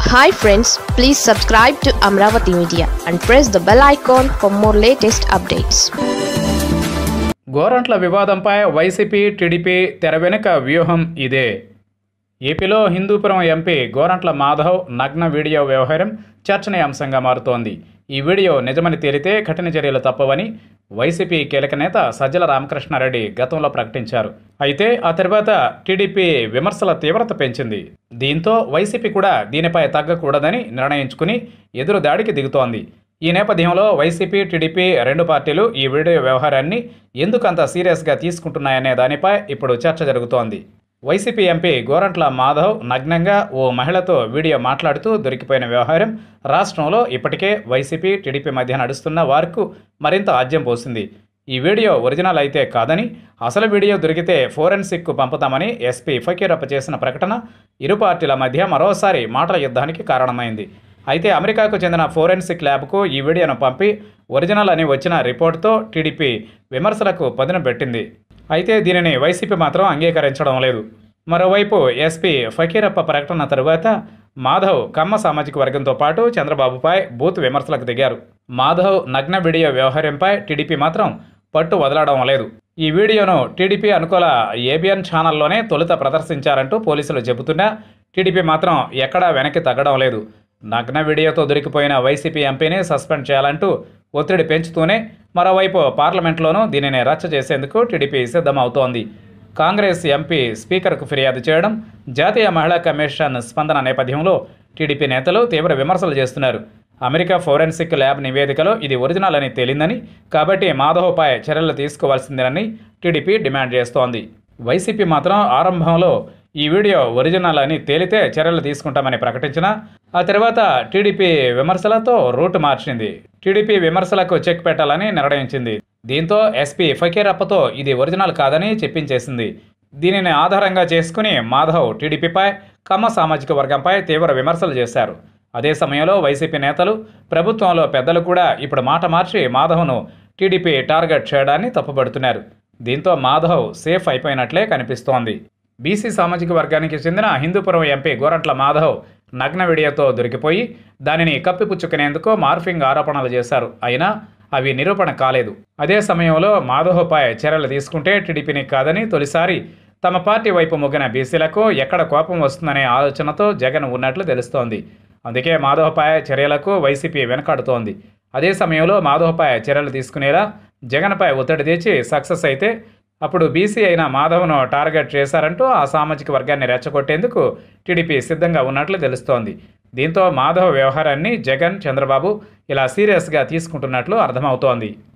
hi friends please subscribe to Amaravati media and press the bell icon for more latest updates Gorantla వివాదంపై YCP TDP తెర వెనుక వ్యూహం ఇదే ఏపీలో హిందూపురం ఎంపీ గోరంట్ల మాధవ్ నగ్న వీడియో వ్యవహారం చర్చనీయాంశంగా మారుతోంది ఈ వీడియో నిజమని తేలితే కఠిన చర్యలు తప్పవని వైసీపీ కీలక నేత సజ్జల రామకృష్ణారెడ్డి గతంలో ప్రకటించారు అయితే ఆ తర్వాత టీడీపీ విమర్శల తీవ్రత పెంచింది దీంతో వైసీపీ కూడా దీనిపై తగ్గకూడదని నిర్ణయించుకుని ఎదురు దాడికి దిగుతోంది ఈ నేపథ్యంలో వైసీపీ టీడీపీ రెండు పార్టీలు ఈ వీడియో వ్యవహారాన్ని ఎందుకంత సీరియస్గా తీసుకుంటున్నాయనే దానిపై ఇప్పుడు చర్చ జరుగుతోంది వైసీపీ ఎంపీ గోరంట్ల మాధవ్ నగ్నంగా ఓ మహిళతో వీడియో మాట్లాడుతూ దొరికిపోయిన వ్యవహారం రాష్ట్రంలో ఇప్పటికే వైసీపీ టీడీపీ మధ్య నడుస్తున్న వార్కు మరింత ఆజ్యం పోసింది ఈ వీడియో ఒరిజినల్ అయితే కాదని అసలు వీడియో దొరికితే ఫోరెన్సిక్కు పంపుతామని ఎస్పీ ఫకీరప్ప చేసిన ప్రకటన ఇరు పార్టీల మధ్య మరోసారి మాటల యుద్ధానికి కారణమైంది అయితే అమెరికాకు చెందిన ఫోరెన్సిక్ ల్యాబ్కు ఈ వీడియోను పంపి ఒరిజినల్ అని వచ్చిన రిపోర్ట్తో టీడీపీ విమర్శలకు పదును పెట్టింది అయితే దీనిని వైసీపీ మాత్రం అంగీకరించడం లేదు మరోవైపు ఎస్పీ ఫకీరప్ప ప్రకటన తరువాత మాధవ్ కమ్మ సామాజిక వర్గంతో పాటు చంద్రబాబుపై బూత్ విమర్శలకు దిగారు మాధవ్ నగ్న వీడియో వ్యవహారంపై టీడీపీ మాత్రం పట్టు వదలడం లేదు ఈ వీడియోను టీడీపీ అనుకూల ఏబిఎన్ ఛానల్లోనే తొలుత ప్రదర్శించారంటూ పోలీసులు చెబుతున్నా టీడీపీ మాత్రం ఎక్కడా వెనక్కి తగ్గడం లేదు నగ్న వీడియోతో దొరికిపోయిన వైసీపీ ఎంపీని సస్పెండ్ చేయాలంటూ ఒత్తిడి పెంచుతూనే మరోవైపు పార్లమెంట్లోనూ దీనిని రచ్చ చేసేందుకు టీడీపీ సిద్ధమవుతోంది కాంగ్రెస్ ఎంపీ స్పీకర్కు ఫిర్యాదు చేయడం జాతీయ మహిళా కమిషన్ స్పందన నేపథ్యంలో టీడీపీ నేతలు తీవ్ర విమర్శలు చేస్తున్నారు అమెరికా ఫోరెన్సిక్ ల్యాబ్ నివేదికలో ఇది ఒరిజినల్ అని తేలిందని కాబట్టి మాధవ్పై చర్యలు తీసుకోవాల్సిందేనని టీడీపీ డిమాండ్ చేస్తోంది వైసీపీ మాత్రం ఆరంభంలో ఈ వీడియో ఒరిజినల్ అని తేలితే చర్యలు తీసుకుంటామని ప్రకటించినా ఆ తర్వాత టీడీపీ విమర్శలతో రూట్ మార్చింది టీడీపీ విమర్శలకు చెక్ పెట్టాలని నిర్ణయించింది దీంతో ఎస్పీ ఫకీరప్పతో ఇది ఒరిజినల్ కాదని చెప్పించేసింది దీనిని ఆధారంగా చేసుకుని మాధవ్ టీడీపీపై కమ్మ సామాజిక వర్గంపై తీవ్ర విమర్శలు చేశారు అదే సమయంలో వైసీపీ నేతలు ప్రభుత్వంలో పెద్దలు కూడా ఇప్పుడు మాట మార్చి మాధవ్ను టీడీపీ టార్గెట్ చేయడాన్ని తప్పుపడుతున్నారు దీంతో మాధవ్ సేఫ్ అయిపోయినట్లే కనిపిస్తోంది బీసీ సామాజిక వర్గానికి చెందిన హిందూపురం ఎంపీ గోరంట్ల మాధవ్ నగ్న వీడియోతో దొరికిపోయి దానిని కప్పిపుచ్చుకునేందుకు మార్ఫింగ్ ఆరోపణలు చేశారు అయినా అవి నిరూపణ కాలేదు అదే సమయంలో మాధవ్పై చర్యలు తీసుకుంటే టీడీపీని కాదని తొలిసారి తమ పార్టీ వైపు మొగ్గిన బీసీలకు ఎక్కడ కోపం వస్తుందనే ఆలోచనతో జగన్ ఉన్నట్లు తెలుస్తోంది అందుకే మాధవ్పై చర్యలకు వైసీపీ వెనకాడుతోంది అదే సమయంలో మాధవ్పై చర్యలు తీసుకునేలా జగన్పై ఒత్తిడి తెచ్చి సక్సెస్ అయితే అప్పుడు బీసీ అయిన మాధవ్ను టార్గెట్ చేశారంటూ ఆ సామాజిక వర్గాన్ని రెచ్చగొట్టేందుకు టీడీపీ సిద్ధంగా ఉన్నట్లు తెలుస్తోంది దీంతో మాధవ్ వ్యవహారాన్ని జగన్ చంద్రబాబు ఇలా సీరియస్గా తీసుకుంటున్నట్లు అర్థమవుతోంది